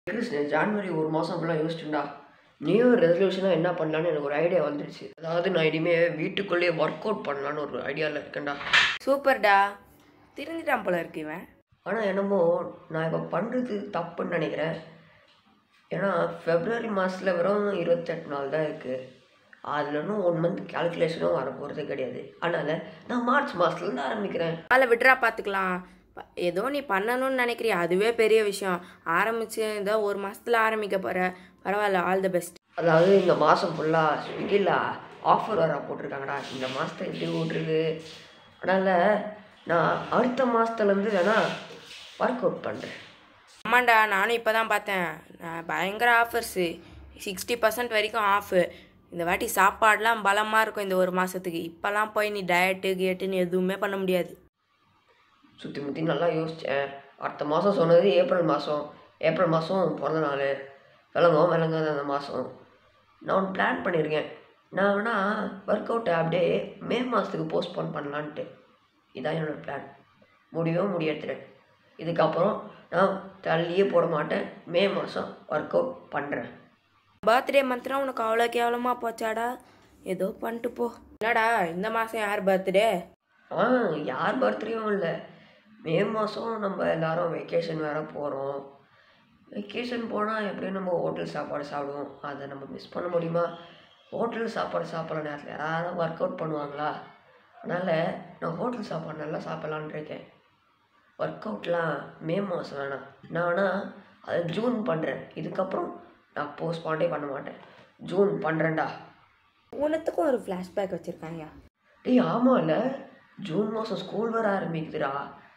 Chris January ஒரு மாதம் ஃபுல்லாக யோசிச்சுண்டா நியூ ரெசல்யூஷனாக என்ன பண்ணலான்னு எனக்கு ஒரு ஐடியா வந்துடுச்சு அதாவது நான் இனிமேல் வீட்டுக்குள்ளேயே ஒர்க் அவுட் பண்ணலான்னு ஒரு ஐடியாவில் இருக்கேன்டா சூப்பர்டா திருந்திட்டான் போல இருக்கு இவன் ஆனால் என்னமோ நான் இப்போ பண்ணுறது தப்புன்னு நினைக்கிறேன் ஏன்னா ஃபெப்ரவரி மாதத்தில் வெறும் இருபத்தெட்டு நாள் தான் இருக்குது அதில் இன்னும் ஒன் மந்த் கேல்குலேஷனும் வர போகிறது கிடையாது அதனால் நான் மார்ச் மாதத்துலேருந்து ஆரம்பிக்கிறேன் காலை விட்றா பார்த்துக்கலாம் ப- ஏதோ நீ பண்ணணும்னு நினைக்கிறியா அதுவே பெரிய விஷயம் ஆரம்பிச்சு ஏதோ ஒரு மாசத்துல ஆரம்பிக்க போற பரவாயில்ல ஆல் தி பெஸ்ட் அதாவது இந்த மாதம் ஃபுல்லாக ஸ்விக்கியில் ஆஃபர் வர போட்டிருக்காங்கடா இந்த மாதத்தை எப்படி ஓட்டுருக்கு அதனால் நான் அடுத்த மாதத்துலேருந்து வேணா ஒர்க் அவுட் பண்ணுறேன் ஆமாண்டா நானும் இப்போ தான் பார்த்தேன் நான் பயங்கர ஆஃபர்ஸு சிக்ஸ்டி பர்சன்ட் வரைக்கும் ஆஃபு இந்த வாட்டி சாப்பாடுலாம் பலமாக இருக்கும் இந்த ஒரு மாதத்துக்கு இப்போல்லாம் போய் நீ டயட்டு கேட்டுன்னு எதுவுமே பண்ண முடியாது சுற்றி முற்றி நல்லா யோசித்தேன் அடுத்த மாதம் சொன்னது ஏப்ரல் மாதம் ஏப்ரல் மாதம் பிறந்த நாள் விளங்கும் விளங்காத அந்த மாதம் நான் ஒன்று பிளான் பண்ணியிருக்கேன் நான் வேணால் ஒர்க் அவுட்டை அப்படியே மே மாதத்துக்கு போஸ்ட்போன் பண்ணலான்ட்டு இதான் என்னோட பிளான் முடியவே முடியெடுத்துட்டேன் இதுக்கப்புறம் நான் தள்ளியே போட மாட்டேன் மே மாதம் ஒர்க் அவுட் பண்ணுறேன் பர்த்டே மந்த்லாம் உனக்கு அவ்வளோ கேவலமாக போச்சாடா ஏதோ பண்ணிட்டு போ என்னடா இந்த மாதம் யார் பர்த்டே ஆ யார் பர்த்டேயும் இல்லை மே மாதம் நம்ம எல்லாரும் வெக்கேஷன் வேறு போகிறோம் வெக்கேஷன் போனால் எப்படியும் நம்ம ஹோட்டல் சாப்பாடு சாப்பிடுவோம் அதை நம்ம மிஸ் பண்ண முடியுமா ஹோட்டல் சாப்பாடு சாப்பிட்ற நேரத்தில் யாராவது ஒர்க் அவுட் பண்ணுவாங்களா அதனால் நான் ஹோட்டல் சாப்பாடு நல்லா சாப்பிட்லான்னு இருக்கேன் ஒர்க் அவுட்லாம் மே மாதம் வேணாம் நான் வேணால் அதை ஜூன் பண்ணுறேன் இதுக்கப்புறம் நான் போஸ்ட்பாண்டே பண்ண மாட்டேன் ஜூன் பண்ணுறேன்டா உனத்துக்கும் ஒரு ஃப்ளாஷ்பேக் வச்சுருக்காங்க டேய் ஆமாம்ல ஜூன் மாதம் ஸ்கூல் வர ஆரம்பிக்குதுடா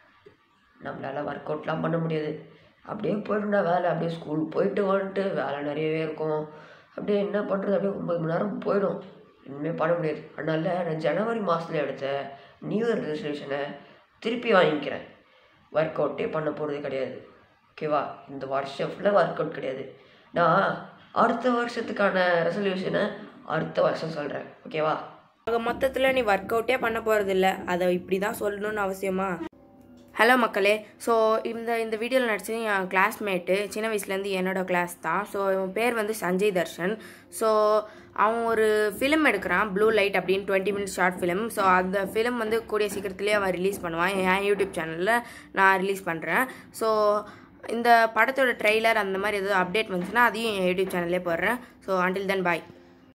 நம்மளால ஒர்க் அவுட்லாம் பண்ண முடியாது அப்படியே போயிட்டுண்டா வேலை அப்படியே ஸ்கூல் போயிட்டு வந்துட்டு வேலை நிறையவே இருக்கும் அப்படியே என்ன பண்ணுறது அப்படியே ஒம்பது மணி நேரம் போயிடும் இனிமேல் பண்ண முடியாது அதனால நான் ஜனவரி மாதத்துல எடுத்த நியூ இயர் ரெசல்யூஷனை திருப்பி வாங்கிக்கிறேன் ஒர்க் அவுட்டே பண்ண போகிறது கிடையாது ஓகேவா இந்த வருஷம் ஃபுல்லாக ஒர்க் அவுட் கிடையாது நான் அடுத்த வருஷத்துக்கான ரெசல்யூஷனை அடுத்த வருஷம் சொல்கிறேன் ஓகேவா ஆக மொத்தத்தில் நீ ஒர்க் அவுட்டே பண்ண போகிறதில்ல அதை இப்படி தான் சொல்லணும்னு அவசியமா ஹலோ மக்களே ஸோ இந்த இந்த வீடியோவில் நடிச்சது என் கிளாஸ்மேட்டு சின்ன வயசுலேருந்து என்னோட கிளாஸ் தான் ஸோ இவன் பேர் வந்து சஞ்சய் தர்ஷன் ஸோ அவன் ஒரு ஃபிலிம் எடுக்கிறான் ப்ளூ லைட் அப்படின்னு twenty minutes short film so அந்த ஃபிலிம் வந்து கூடிய சீக்கிரத்துலேயே அவன் ரிலீஸ் பண்ணுவான் என் யூடியூப் சேனலில் நான் ரிலீஸ் பண்ணுறேன் ஸோ இந்த படத்தோட ட்ரெய்லர் அந்த மாதிரி ஏதாவது அப்டேட் வந்துச்சுன்னா அதையும் என் யூடியூப் சேனல்லே போடுறேன் ஸோ அண்டில் தென் பாய்